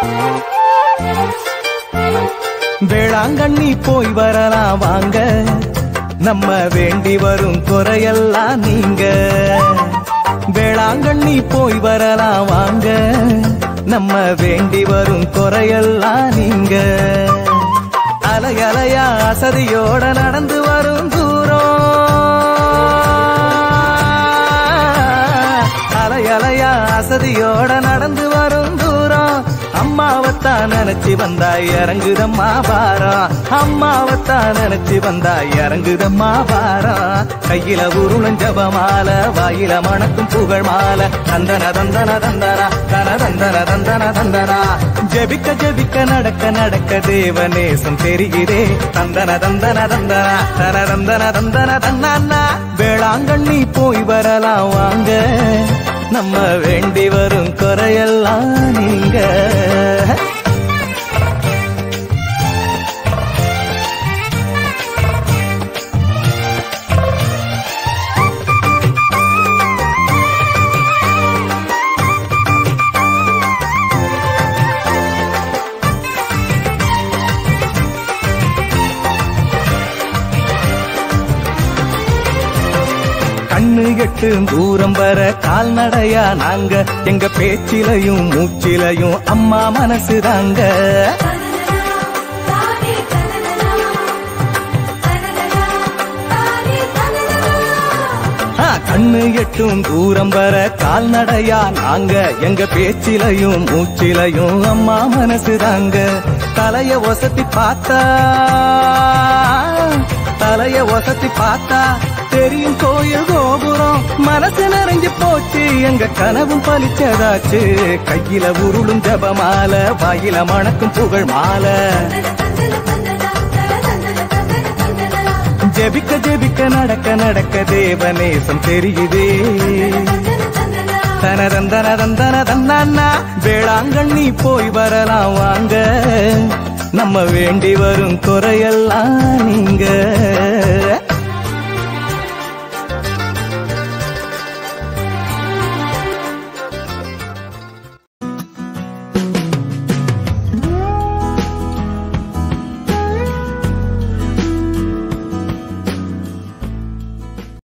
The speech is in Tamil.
வேளாங்கண்ணி போய் வரலாம் வாங்க நம்ம வேண்டி வரும் குறையெல்லாம் நீங்க வேளாங்கண்ணி போய் வரலாம் வாங்க நம்ம வேண்டி வரும் குறையெல்லாம் நீங்க அலை அலையா அசதியோட நடந்து வரும் தூரம் அலை அலையா அசதியோட நடந்து வரும் தூரம் அம்மாவத்தான் நினைச்சு வந்தா இறங்குதம்மா பாரம் அம்மாவத்தான் நினைச்சு வந்தா இறங்குதம்மா பாரம் கையில உருளும் ஜபமால வாயில மணக்கும் புகழ் மால தந்தன தந்தன தந்தனா தன தந்தன தந்தன தந்தனா ஜெபிக்க ஜெபிக்க நடக்க நடக்க தேவநேசம் தெரிகிறே தந்தன தந்தன தந்தனா தன தந்தன தந்தன தன்னா வேளாங்கண்ணி போய் வரலாம் வாங்க நம்ம வேண்டி வரும் குறையெல்லாம் நீங்க கண்ணு எட்டு தூரம் வர கால்நடையா நாங்க எங்க பேச்சிலையும் மூச்சிலையும் அம்மா மனசு தாங்க ஆ, கண்ணு எட்டும் தூரம் வர கால்நடையா நாங்க எங்க பேச்சிலையும் மூச்சிலையும் அம்மா மனசு தாங்க தலைய ஒசத்தி பார்த்தா தலைய ஒசத்தி பார்த்தா தெரியும் கோயில் கோபுரம் மனசு நிறைஞ்சு போச்சு எங்க கனவும் பலிச்சதாச்சு கையில உருளும் ஜபமால வாயில மணக்கும் புகழ் மாலை ஜெபிக்க ஜெபிக்க நடக்க நடக்க தேவநேசம் தெரியுதே தனதந்தன தந்தன தன்னா வேளாங்கண்ணி போய் வரலாம் வாங்க நம்ம வேண்டி வரும் குறையெல்லாம் நீங்க